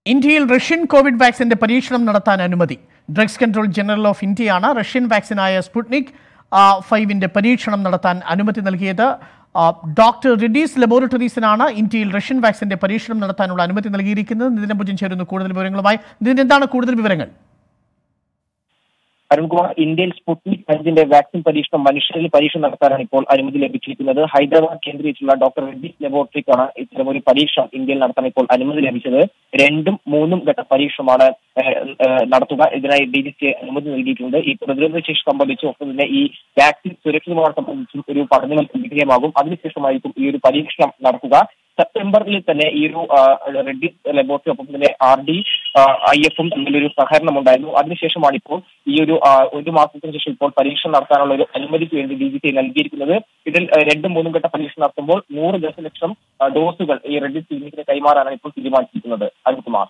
ഇന്ത്യയിൽ Russian Covid വാക്സിന്റെ പരീക്ഷണം നടത്താൻ അനുമതി ഡ്രഗ്സ് കൺട്രോൾ ജനറൽ ഓഫ് ഇന്ത്യയാണ് റഷ്യൻ വാക്സിനായ സ്പുട്നിക് ആ, ഫൈവിന്റെ പരീക്ഷണം നടത്താൻ അനുമതി നൽകിയത് ആ, ഡോക്ടർ റെഡീസ് ലബോറട്ടറീസിനാണ് ഇന്ത്യയിൽ റഷ്യൻ വാക്സിന്റെ പരീക്ഷണം നടത്താനുള്ള അനുമതി നൽകിയിരിക്കുന്നത് നിതിൻ ഭുജൻ ചേരുന്നു കൂടുതൽ വിവരങ്ങളുമായി നിതിൻ എന്താണ് കൂടുതൽ വിവരങ്ങൾ അരുൺകുമാർ ഇന്ത്യയിൽ സ്പുട്നിക് അഞ്ചിന്റെ വാക്സിൻ പരീക്ഷണം മനുഷ്യരിൽ പരീക്ഷണം നടത്താനാണ് ഇപ്പോൾ അനുമതി ലഭിച്ചിരിക്കുന്നത് ഹൈദരാബാദ് കേന്ദ്രീകരിച്ചുള്ള ഡോക്ടർ റെഡ്ഡീസ് ലബോറട്ടറിക്കാണ് ഇത്തരം ഒരു പരീക്ഷ ഇന്ത്യയിൽ നടത്താൻ ഇപ്പോൾ അനുമതി ലഭിച്ചത് രണ്ടും മൂന്നും ഘട്ട പരീക്ഷണമാണ് ഏഹ്, ഏഹ്, നടത്തുക ഇതിനായി ഡി ജി സി അനുമതി നൽകിയിട്ടുണ്ട് ഈ പ്രതിരോധ ശേഷി സംബന്ധിച്ചും ഒപ്പം തന്നെ ഈ വാക്സിൻ സുരക്ഷിതമാണ് സംബന്ധിച്ചും ഒരു പഠനം വിധേയമാകും അതിനുശേഷമായിരിക്കും ഈ ഒരു പരീക്ഷണം നടക്കുക സെപ്റ്റംബറിൽ തന്നെ ഈ ഒരു ആ, റെഡ്ഡീസ് ലബോറട്ടറി ഒപ്പം തന്നെ ആർ ഡി ഐ എഫും തമ്മിലൊരു സഹകരണം ഉണ്ടായിരുന്നു അതിനുശേഷമാണ് ഇപ്പോൾ ഈ ഒരു ആ, ഒരു മാസത്തിന് ശേഷം ഇപ്പോൾ പരീക്ഷണം നടത്താനുള്ള ഒരു അനുമതിക്ക് വേണ്ടി ഡി ജി സി നൽകിയിരിക്കുന്നത് ഇതിൽ ആ, രണ്ടും മൂന്നും ഘട്ട പരീക്ഷണം നടത്തുമ്പോൾ നൂറ് ദശലക്ഷം ആ, ഡോസുകൾ ഈ റെഡ്ഡീസ് ക്ലിനിക്കിന് കൈമാറാനാണ് ഇപ്പോൾ തീരുമാനിച്ചിരിക്കുന്നത് അരുൺകുമാർ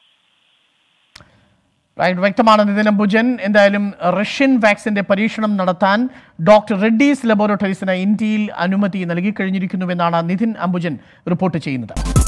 റൈറ്റ് വ്യക്തമാണ് നിതിൻ അംബുജൻ എന്തായാലും റഷ്യൻ വാക്സിന്റെ പരീക്ഷണം നടത്താൻ ഡോക്ടർ റെഡ്ഡീസ് ലബോറട്ടറീസിന് ഇന്ത്യയിൽ അനുമതി നൽകിക്കഴിഞ്ഞിരിക്കുന്നുവെന്നാണ് നിതിൻ അംബുജൻ റിപ്പോർട്ട് ചെയ്യുന്നത്